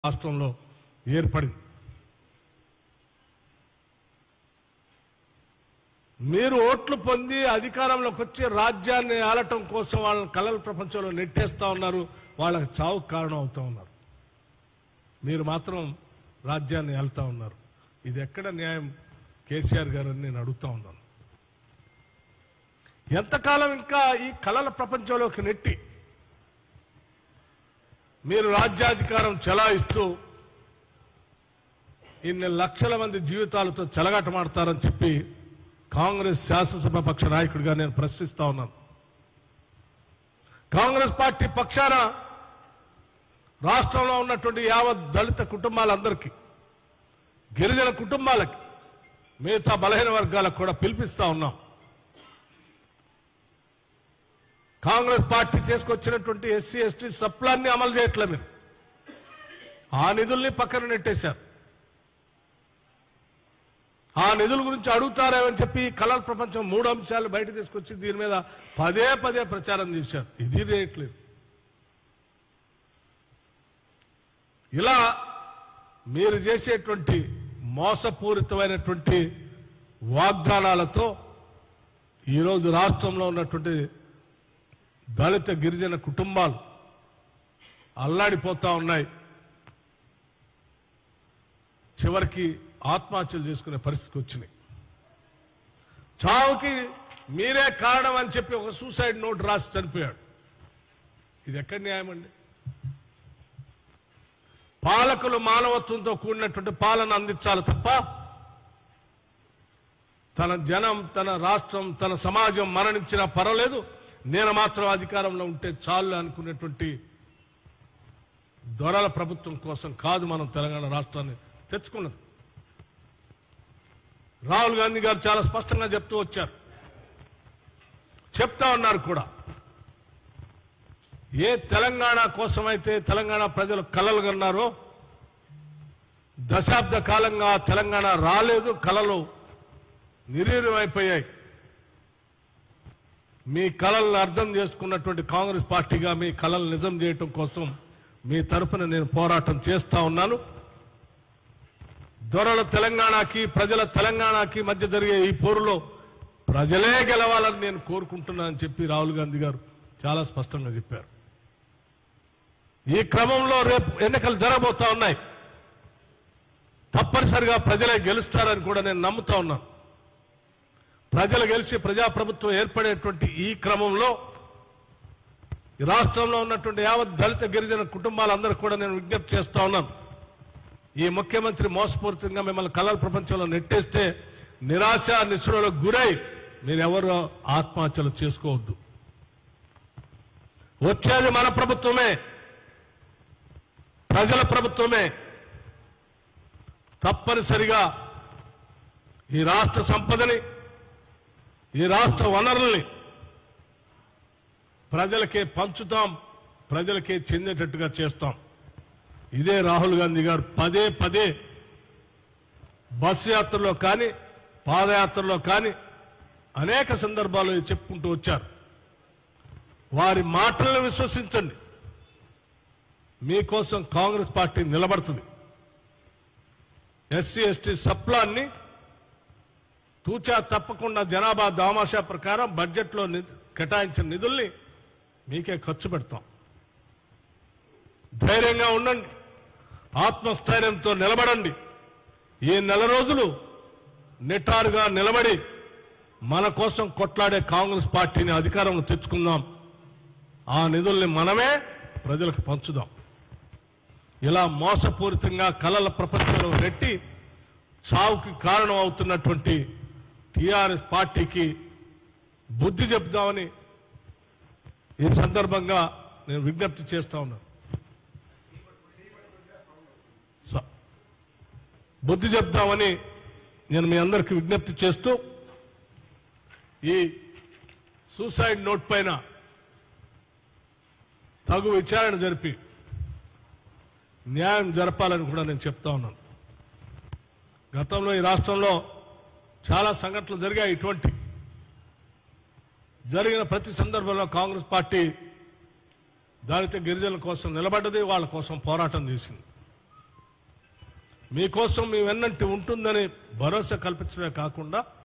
రాష్ట్రంలో ఏర్పడింది మీరు ఓట్లు పొంది అధికారంలోకి వచ్చి రాజ్యాన్ని ఆలటం కోసం వాళ్ళని కలల ప్రపంచంలో నెట్టేస్తా ఉన్నారు వాళ్ళకి చావుకు కారణం అవుతా ఉన్నారు మీరు మాత్రం రాజ్యాన్ని వెళ్తా ఉన్నారు ఇది ఎక్కడ న్యాయం కేసీఆర్ గారు అని నేను అడుగుతా ఉన్నాను ఎంతకాలం ఇంకా ఈ కలల ప్రపంచంలోకి నెట్టి మీరు రాజ్యాధికారం చెలాయిస్తూ ఇన్ని లక్షల మంది జీవితాలతో చెలగాటమాడతారని చెప్పి కాంగ్రెస్ శాసనసభ పక్ష నాయకుడిగా నేను ప్రశ్నిస్తా ఉన్నాను కాంగ్రెస్ పార్టీ పక్షాన రాష్ట్రంలో ఉన్నటువంటి యావత్ దళిత కుటుంబాలందరికీ గిరిజన కుటుంబాలకి మిగతా బలహీన వర్గాలకు కూడా పిలిపిస్తా ఉన్నాం కాంగ్రెస్ పార్టీ చేసుకొచ్చినటువంటి ఎస్సీ ఎస్టీ సప్లాన్ని అమలు చేయట్లే మీరు ఆ నిధుల్ని పక్కన నెట్టేశారు ఆ నిధుల గురించి అడుగుతారేమని చెప్పి కళల ప్రపంచం మూడు అంశాలు బయట తీసుకొచ్చి దీని మీద పదే పదే ప్రచారం చేశారు ఇది చేయట్లేదు ఇలా మీరు చేసేటువంటి మోసపూరితమైనటువంటి వాగ్దానాలతో ఈరోజు రాష్ట్రంలో ఉన్నటువంటి దళిత గిరిజన కుటుంబాలు అల్లాడిపోతా ఉన్నాయి చివరికి ఆత్మహత్యలు చేసుకునే పరిస్థితికి వచ్చినాయి చావుకి మీరే కారణం అని చెప్పి ఒక సూసైడ్ నోట్ రాసి చనిపోయాడు ఇది ఎక్కడ న్యాయం అండి పాలకులు మానవత్వంతో కూడినటువంటి పాలన అందించాలి తప్ప తన జనం తన రాష్ట్రం తన సమాజం మరణించినా పర్వాలేదు నేను మాత్రం అధికారంలో ఉంటే చాలు అనుకునేటువంటి దొరల ప్రభుత్వం కోసం కాదు మనం తెలంగాణ రాష్ట్రాన్ని తెచ్చుకున్నది రాహుల్ గాంధీ గారు చాలా స్పష్టంగా చెప్తూ వచ్చారు చెప్తా ఉన్నారు కూడా ఏ తెలంగాణ కోసమైతే తెలంగాణ ప్రజలు కలలు కన్నారో దశాబ్ద కాలంగా తెలంగాణ రాలేదు కలలు నిర్వీర్యమైపోయాయి మీ కళలను అర్థం చేసుకున్నటువంటి కాంగ్రెస్ పార్టీగా మీ కళలు నిజం చేయటం కోసం మీ తరపున నేను పోరాటం చేస్తా ఉన్నాను దొరల తెలంగాణకి ప్రజల తెలంగాణకి మధ్య జరిగే ఈ పోరులో ప్రజలే గెలవాలని నేను కోరుకుంటున్నానని చెప్పి రాహుల్ గాంధీ గారు చాలా స్పష్టంగా చెప్పారు ఈ క్రమంలో రేపు ఎన్నికలు జరగబోతా ఉన్నాయి తప్పనిసరిగా ప్రజలే గెలుస్తారని కూడా నేను నమ్ముతా ఉన్నాను ప్రజలు గెలిచి ప్రజాప్రభుత్వం ఏర్పడేటువంటి ఈ క్రమంలో ఈ రాష్ట్రంలో ఉన్నటువంటి యావత్ దళిత గిరిజన కుటుంబాలందరూ కూడా నేను విజ్ఞప్తి చేస్తా ఉన్నాను ఈ ముఖ్యమంత్రి మోసపూరితంగా మిమ్మల్ని కళల ప్రపంచంలో నెట్టేస్తే నిరాశ నిస్సులకు గురై మీరెవరు ఆత్మహత్యలు చేసుకోవద్దు వచ్చేది మన ప్రభుత్వమే ప్రజల ప్రభుత్వమే తప్పనిసరిగా ఈ రాష్ట్ర సంపదని ఈ రాష్ట్ర వనరుల్ని ప్రజలకే పంచుతాం ప్రజలకే చెందేటట్టుగా చేస్తాం ఇదే రాహుల్ గాంధీ గారు పదే పదే బస్సు యాత్రలో కానీ పాదయాత్రలో కానీ అనేక సందర్భాల్లో ఇది చెప్పుకుంటూ వచ్చారు వారి మాటలను విశ్వసించండి మీకోసం కాంగ్రెస్ పార్టీ నిలబడుతుంది ఎస్సీ ఎస్టీ సప్లాన్ని తూచా తప్పకుండా జనాభా దామాషా ప్రకారం బడ్జెట్లో ని- కేటాయించిన నిధుల్ని మీకే ఖర్చు పెడతాం ధైర్యంగా ఉండండి ఆత్మస్థైర్యంతో నిలబడండి ఈ నెల రోజులు నిటారుగా నిలబడి మన కోసం కొట్లాడే కాంగ్రెస్ పార్టీని అధికారంలో తెచ్చుకుందాం ఆ నిధుల్ని మనమే ప్రజలకు పంచుదాం ఇలా మోసపూరితంగా కలల ప్రపంచంలో నెట్టి చావుకి కారణం అవుతున్నటువంటి టిఆర్ఎస్ పార్టీకి బుద్ధి చెప్దామని ఈ సందర్భంగా నేను విజ్ఞప్తి చేస్తా ఉన్నాను స- బుద్ధి చెప్దామని నేను మీ అందరికీ విజ్ఞప్తి చేస్తూ ఈ సూసైడ్ నోట్ పైన తగు విచారణ జరిపి న్యాయం జరపాలని కూడా నేను చెప్తా ఉన్నాను గతంలో ఈ రాష్ట్రంలో చాలా సంఘటనలు జరిగాయి ఇటువంటి జరిగిన ప్రతి సందర్భంలో కాంగ్రెస్ పార్టీ దళిత గిరిజనుల కోసం నిలబడ్డది వాళ్ళ కోసం పోరాటం చేసింది మీకోసం మీ వెన్నంటి ఉంటుందని భరోసా కల్పించడమే కాకుండా